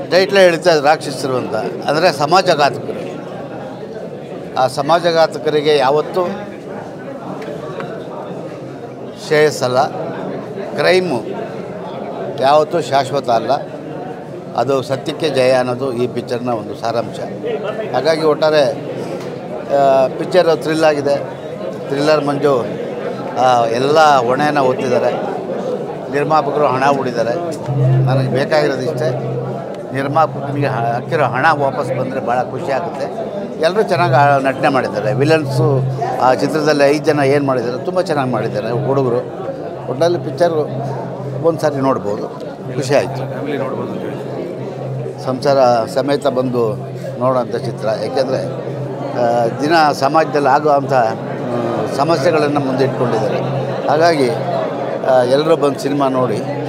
ಟೈಟ್ಲೇ ಹೇಳ್ತಾ ಇದ್ರು ರಾಕ್ಷಸರು ಅಂತ ಅಂದರೆ ಸಮಾಜಘಾತಕರು ಆ ಸಮಾಜಘಾತಕರಿಗೆ ಯಾವತ್ತೂ ಶ್ರೇಯಸ್ಸಲ್ಲ ಕ್ರೈಮು ಯಾವತ್ತೂ ಶಾಶ್ವತ ಅಲ್ಲ ಅದು ಸತ್ಯಕ್ಕೆ ಜಯ ಅನ್ನೋದು ಈ ಪಿಕ್ಚರ್ನ ಒಂದು ಸಾರಾಂಶ ಹಾಗಾಗಿ ಒಟ್ಟಾರೆ ಪಿಕ್ಚರ್ ಥ್ರಿಲ್ ಆಗಿದೆ ಥ್ರಿಲ್ಲರ್ ಮಂಜು ಆ, ಎಲ್ಲ ಹೊಣೆಯನ್ನು ಹೊತ್ತಿದ್ದಾರೆ ನಿರ್ಮಾಪಕರು ಹಣ ಹೂಡಿದ್ದಾರೆ ನನಗೆ ಬೇಕಾಗಿರೋದು ಇಷ್ಟೇ ನಿರ್ಮಾಪಕನಿಗೆ ಹ- ಹಾಕಿರೋ ಹಣ ವಾಪಸ್ ಬಂದರೆ ಭಾಳ ಖುಷಿ ಆಗುತ್ತೆ ಎಲ್ಲರೂ ಚೆನ್ನಾಗಿ ಆ ನಟನೆ ಮಾಡಿದ್ದಾರೆ ವಿಲನ್ಸು ಆ ಚಿತ್ರದಲ್ಲಿ ಐದು ಜನ ಏನು ಮಾಡಿದ್ದಾರೆ ತುಂಬ ಚೆನ್ನಾಗಿ ಮಾಡಿದ್ದಾರೆ ಹುಡುಗರು ಒಟ್ಟಲ್ಲಿ ಪಿಕ್ಚರು ಒಂದು ಸಾರಿ ನೋಡ್ಬೋದು ಖುಷಿ ಆಯಿತು ಫ್ಯಾಮಿಲಿ ನೋಡ್ಬೋದು ಅಂತ ಹೇಳಿ ಸಂಸಾರ ಸಮೇತ ಬಂದು ನೋಡೋಂಥ ಚಿತ್ರ ಏಕೆಂದರೆ ದಿನ ಸಮಾಜದಲ್ಲಿ ಆಗುವಂಥ ಸಮಸ್ಯೆಗಳನ್ನು ಮುಂದೆ ಇಟ್ಕೊಂಡಿದ್ದಾರೆ ಹಾಗಾಗಿ ಎಲ್ಲರೂ ಬಂದು ಸಿನಿಮಾ ನೋಡಿ